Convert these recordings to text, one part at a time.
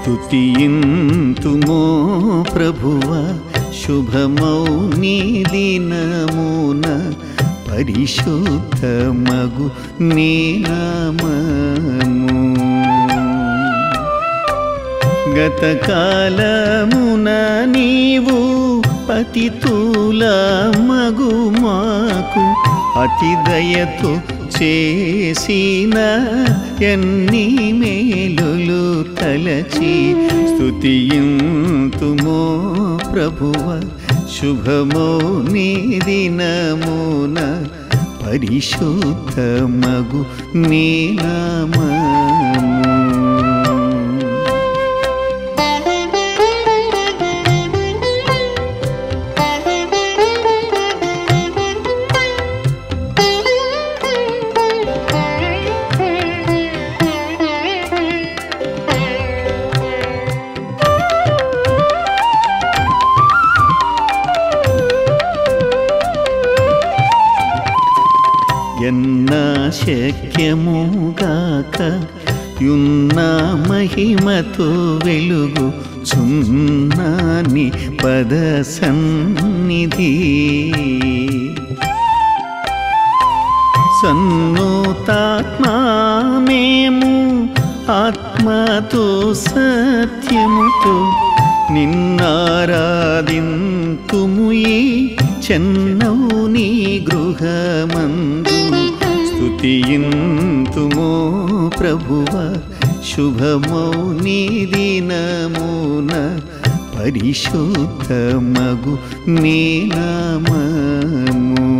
స్తుతియింతుమో ప్రభువ శుభమౌ నీ దినమున పరిశుద్ధమగు నీ నామము గతకాలమున నీవు పతితుల మగు మాకు అతి దయతో చేసిన ఎన్ని మేలులు తలచి స్తుతియింతుమో ప్రభువ శుభమో నీ దినమున పరిశుద్ధమగు నీ నామము ఎన్న శక్యముగాక యున్న మహిమతో వెలుగు చున్నాని పద సన్నిధి సన్నోతాత్మా మేము ఆత్మతో సత్యముతో నిన్నారాధింతుము ఈ చెన్నవు నీ గృహమందు స్తుతియింతుమో ప్రభువ శుభమౌ నీ దినమున పరిశుద్ధమగు నీ నామము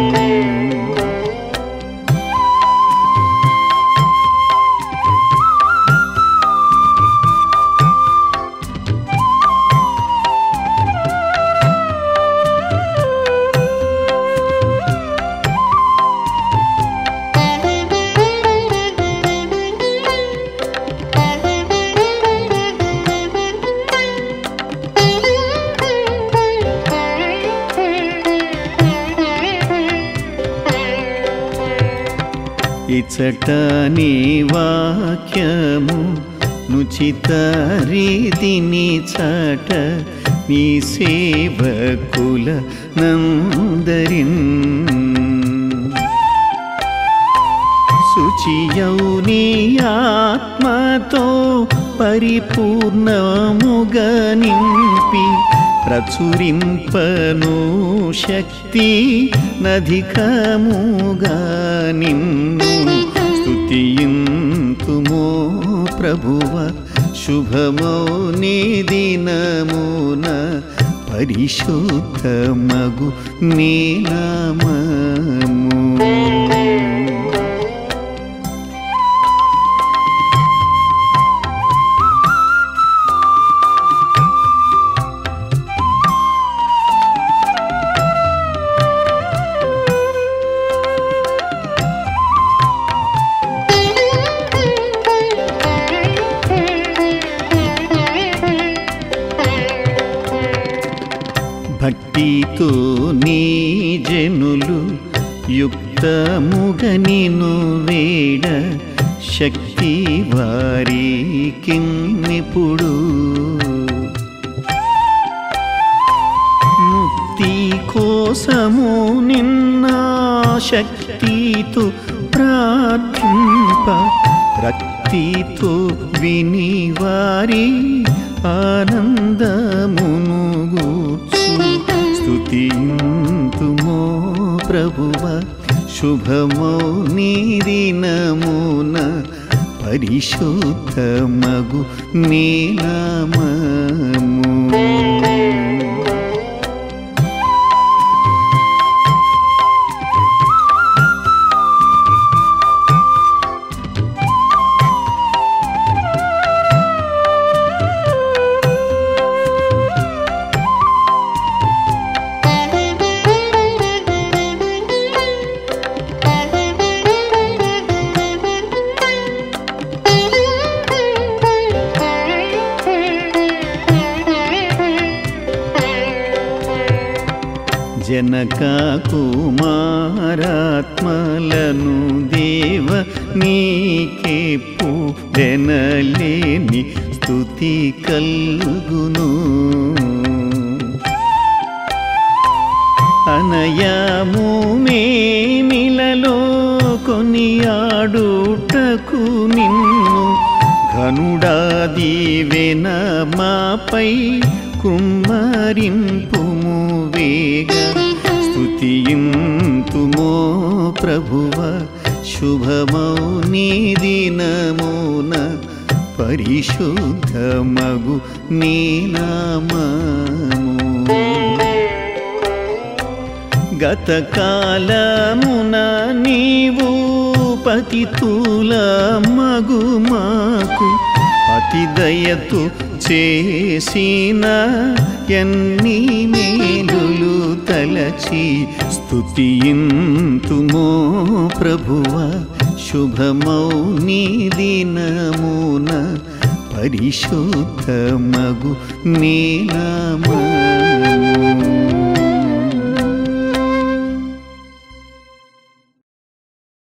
ఇచట నీ వాక్యము నుచిత రీతిని చట నీ సేవకుల నందరిన్ శుచియౌ నీ ఆత్మతో పరిపూర్ణముగా నింపి ప్రచురింపను శక్తి నధికముగా నిన్ను స్తుతియింతుమో ప్రభువ శుభమో నీ దినమున పరిశుద్ధమగు నీ నామము భక్తితో నీ జనులు యుక్తముగ నిను వేడ శక్తి వారికిన్నిప్పుడు ముక్తి కోసము నిన్న శక్తితో ప్రార్థింప రక్తితో విని వారి ఆనందమును గూర్చు స్తుతింతుమో ప్రభువ శుభమో నీ దినమున పరిశుద్ధమగు నీ నామము జనక కుమారాత్మలను దేవ నీకెప్పు వెనలేని స్థుతి కల్గును అనయము మేమిలలో కొనియాడుటకు నిన్ను ఘనుడాది వెన మాపై కుమ్మరింపుము వేగ స్తుతియింతుమో ప్రభువ శుభమౌ నీ దినమున పరిశుద్ధమగు నీ నామము గతకాలమున నీవు పతితుల మగు మాకు అతి దయతు చేసిన ఎన్ని మేలులు తలచి స్తుతియింతుమో ప్రభువ శుభమౌ నీ దినమున పరిశుద్ధమగు నీ నామము